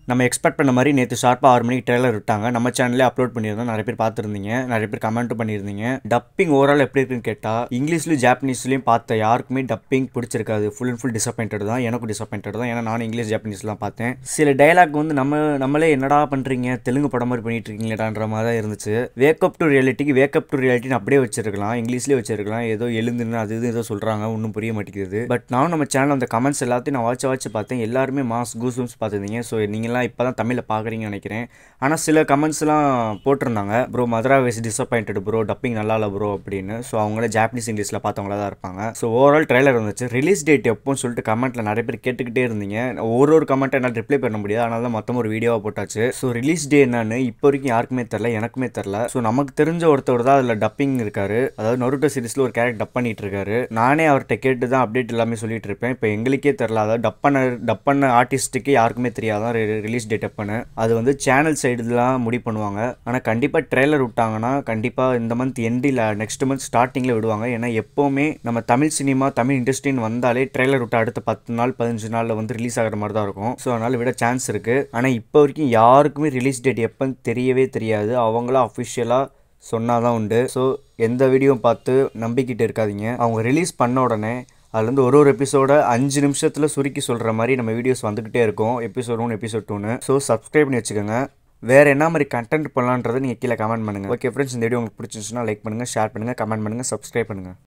நம்ம எக்ஸ்பெக்ட் பண்ண மாதிரி நேற்று ஷார்ப்பாக ஆறு மணிக்கு ட்ரெய்லர் விட்டாங்க நம்ம சேனல்லே அப்லோட் பண்ணியிருந்தோம் நிறைய பேர் பார்த்துருந்தீங்க நிறைய பேர் கமெண்ட்டும் பண்ணியிருந்தீங்க டப்பிங் ஓவரால் எப்படி இருக்குன்னு கேட்டால் இங்கிலீஷ்லையும் ஜாப்பனீஸ்லையும் பார்த்த யாருக்குமே டப்பிங் பிடிச்சிருக்காது ஃபுல் அண்ட் ஃபுல் டிசப்பாயின்ட் தான் எனக்கும் டிசப்பாயின்ட் தான் ஏன்னா நானும் இங்கிலீஷ் ஜாப்பனீஸ்லாம் பார்த்தேன் சில டைலாக் வந்து நம்ம நம்மளே என்னடா பண்ணுறீங்க தெலுங்கு படம் மாதிரி பண்ணிட்டு இருக்கீங்களான்ற மாதிரி தான் இருந்துச்சு வேக்கப் டு ரியாலிட்டிக்கு வேக்கப் டு ரியாலிட்டின்னு அப்படியே வச்சிருக்கலாம் இங்கிலீஷ்லேயே வச்சிருக்கலாம் ஏதோ எழுந்துன்னு அது இது ஏதோ சொல்கிறாங்க ஒன்றும் புரிய மாட்டேங்குது பட் நானும் நம்ம சேனல் அந்த கமெண்ட்ஸ் எல்லாத்தையும் நான் வாட்ச் வாட்ச் பார்த்தேன் எல்லாருமே மாஸ் கூஸ்பம்ஸ் பார்த்துருந்தீங்க ஸோ நீங்களாம் இப்போ தான் தமிழில் பார்க்குறீங்கன்னு நினைக்கிறேன் ஆனால் சில கமெண்ட்ஸ்லாம் போட்டிருந்தாங்க ப்ரோ மதுரா வேஸ் டிசப்பாயின்ட் ப்ரோ டப்பிங் நல்லா இல்லை ப்ரோ அப்படின்னு ஸோ அவங்களே ஜாப்பனீஸ் இங்கிலீஷில் பார்த்தவங்களா தான் இருப்பாங்க ஸோ ஓவரால் ட்ரெய்லர் வந்துச்சு ரிலீஸ் டேட் எப்போன்னு சொல்லிட்டு கமெண்ட்டில் நிறைய பேர் கேட்டுக்கிட்டே இருந்தீங்க ஒரு ஒரு கமெண்ட்டை என்னால் ரிப்ளை பண்ண முடியாது அதனால தான் மொத்தம் ஒரு வீடியோவாக போட்டாச்சு ஸோ ரிலீஸ் டே என்னன்னு இப்போ வரைக்கும் யாருக்குமே தெரில எனக்குமே தெரில ஸோ நமக்கு தெரிஞ்ச ஒருத்தர் தான் அதில் டப்பிங் இருக்காரு அதாவது நொருட்டோ சீரிஸில் ஒரு கேரக்டர் டப் பண்ணிட்டு இருக்காரு நானே அவர்கிட்ட கேட்டு தான் அப்டேட் எல்லாமே சொல்லிட்டு இருப்பேன் இப்போ எங்களுக்கே தெரில அதாவது டப் பண்ண டப் பண்ண ஆர்டிஸ்ட்டுக்கு யாருக்குமே தெரியாதான் ரிலீஸ் டேட் எப்பன்னு அது வந்து சேனல் சைடு தான் முடிவு பண்ணுவாங்க ஆனால் கண்டிப்பாக ட்ரெய்லர் விட்டாங்கன்னா கண்டிப்பாக இந்த மந்த் எண்டில் நெக்ஸ்ட் மந்த் ஸ்டார்டிங்கில் விடுவாங்க ஏன்னா எப்போவுமே நம்ம தமிழ் சினிமா தமிழ் இண்டஸ்ட்ரின்னு வந்தாலே ட்ரெய்லர் விட்டு அடுத்த பத்து நாள் பதினஞ்சு நாளில் வந்து ரிலீஸ் ஆகிற மாதிரி தான் இருக்கும் ஸோ அதனால் விட சான்ஸ் இருக்குது ஆனால் இப்போ வரைக்கும் யாருக்குமே ரிலீஸ் டேட் எப்போன்னு தெரியவே தெரியாது அவங்களாம் அஃபிஷியலாக சொன்னால் தான் உண்டு ஸோ எந்த வீடியோவும் பார்த்து நம்பிக்கிட்டு இருக்காதீங்க அவங்க ரிலீஸ் பண்ண உடனே அதுலேருந்து ஒரு ஒரு எபிசோட அஞ்சு நிமிஷத்தில் சுருக்கி சொல்கிற மாதிரி நம்ம வீடியோஸ் வந்துக்கிட்டே இருக்கும் எபிசோட் ஒன் எபிசோட் டூன்னு ஸோ சப்ஸ்கிரைப் பண்ணி வச்சுக்கோங்க வேறு என்ன மாதிரி கண்டென்ட் பண்ணலான்றதை நீங்கள் கீழே கமெண்ட் பண்ணுங்கள் ஓகே ஃப்ரெண்ட்ஸ் இந்த வீடியோ உங்களுக்கு பிடிச்சிருந்துச்சுன்னா லைக் பண்ணுங்கள் ஷேர் பண்ணுங்கள் கமெண்ட் பண்ணுங்கள் சப்ஸ்கிரைப் பண்ணுங்கள்